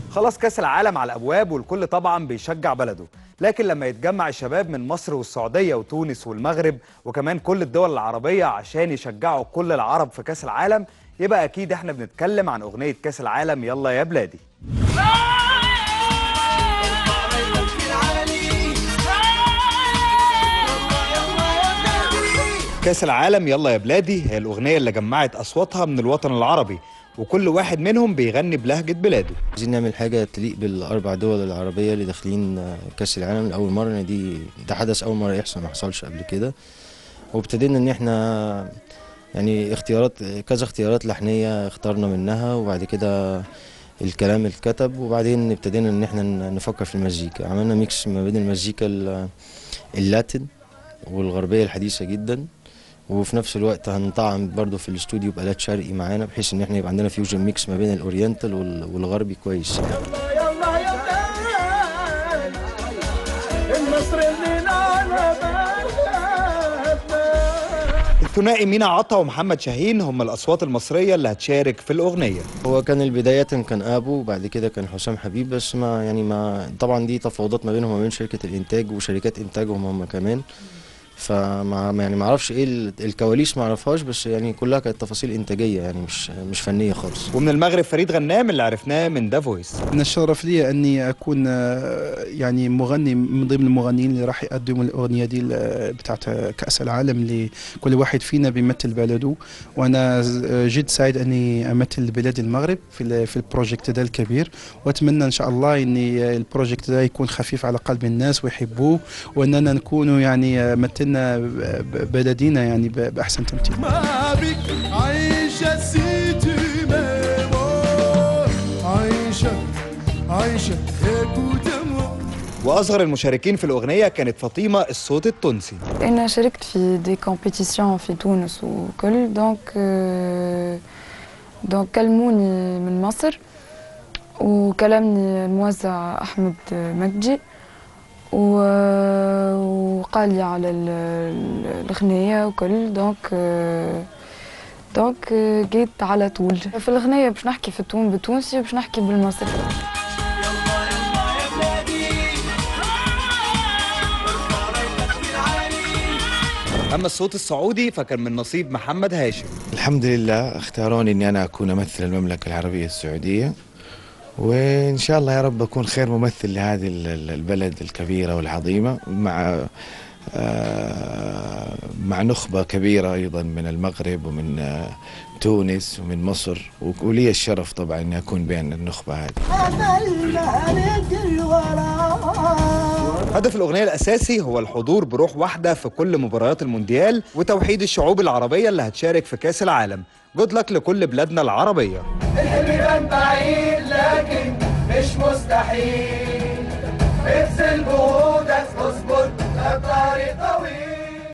خلاص كاس العالم على الابواب والكل طبعا بيشجع بلده لكن لما يتجمع الشباب من مصر والسعوديه وتونس والمغرب وكمان كل الدول العربيه عشان يشجعوا كل العرب في كاس العالم يبقى اكيد احنا بنتكلم عن اغنيه كاس العالم يلا يا بلادي كاس العالم يلا يا بلادي هي الأغنية اللي جمعت أصواتها من الوطن العربي وكل واحد منهم بيغني بلهجة بلاده عايزين نعمل حاجة تليق بالأربع دول العربية اللي داخلين كأس العالم لأول مرة إن دي ده حدث أول مرة يحصل ما حصلش قبل كده وابتدينا إن إحنا يعني اختيارات كذا اختيارات لحنية اخترنا منها وبعد كده الكلام اتكتب وبعدين ابتدينا إن إحنا نفكر في المزيكا عملنا ميكس ما بين المزيكا ال- اللاتين والغربية الحديثة جدا وفي نفس الوقت هنطعم برضه في الاستوديو بآلات شرقي معانا بحيث ان احنا يبقى عندنا فيوجن ميكس ما بين الاورينتال وال- والغربي كويس يلا يا بلاد النصر من على بلدنا الثنائي مينا عطا ومحمد شاهين هم الأصوات المصرية اللي هتشارك في الأغنية هو كان البداية كان ابو وبعد كده كان حسام حبيب بس ما يعني ما طبعا دي تفاوضات ما بينهم وما بين شركة الانتاج وشركات انتاجهم هم كمان فما يعني ما اعرفش ايه ال- الكواليس ما اعرفهاش بس يعني كلها كانت تفاصيل انتاجيه يعني مش مش فنيه خالص ومن المغرب فريد غنام اللي عرفناه من ذا فويس من الشرف لي اني اكون آه، يعني مغني من ضمن المغنيين اللي راح يقدموا الاغنيه دي ل- بتاعت كاس العالم لكل واحد فينا بيمثل بلده وانا ز- جد سعيد اني امثل بلاد المغرب في ال- في البروجكت ده الكبير واتمنى ان شاء الله ان البروجكت ده يكون خفيف على قلب الناس ويحبوه واننا نكونوا يعني مثلنا ب- بلدينا يعني ب- باحسن تمثيل ما بك عايشة سيتي ميمو عايشة عايشة هيك ودمو وأصغر المشاركين في الأغنية كانت فاطمة الصوت التونسي انا شاركت في دي كومبيتيسيون في تونس وكل دونك آه، دونك كلموني من مصر وكلمني الموزع احمد مكجي و- وقال لي على ال- ال- الغنية وكل دونك آه، دونك آه، جيت على طول في الغنية باش نحكي في التون بالتونسي وباش نحكي بالمصري أما الصوت السعودي فكان من نصيب محمد هاشم الحمد لله اختاروني اني انا اكون امثل المملكه العربيه السعوديه وان شاء الله يا رب اكون خير ممثل لهذه ال- ال- البلد الكبيره والعظيمه مع آه، مع نخبه كبيره ايضا من المغرب ومن آه، تونس ومن مصر و- ولي الشرف طبعا اني اكون بين النخبه هذه عملنا نجري وراه هدف الأغنية الأساسي هو الحضور بروح واحدة في كل مباريات المونديال وتوحيد الشعوب العربية اللي هتشارك في كأس العالم جود لك لكل بلادنا العربية الحلم يبان بعيد لكن مش مستحيل ابذل جهود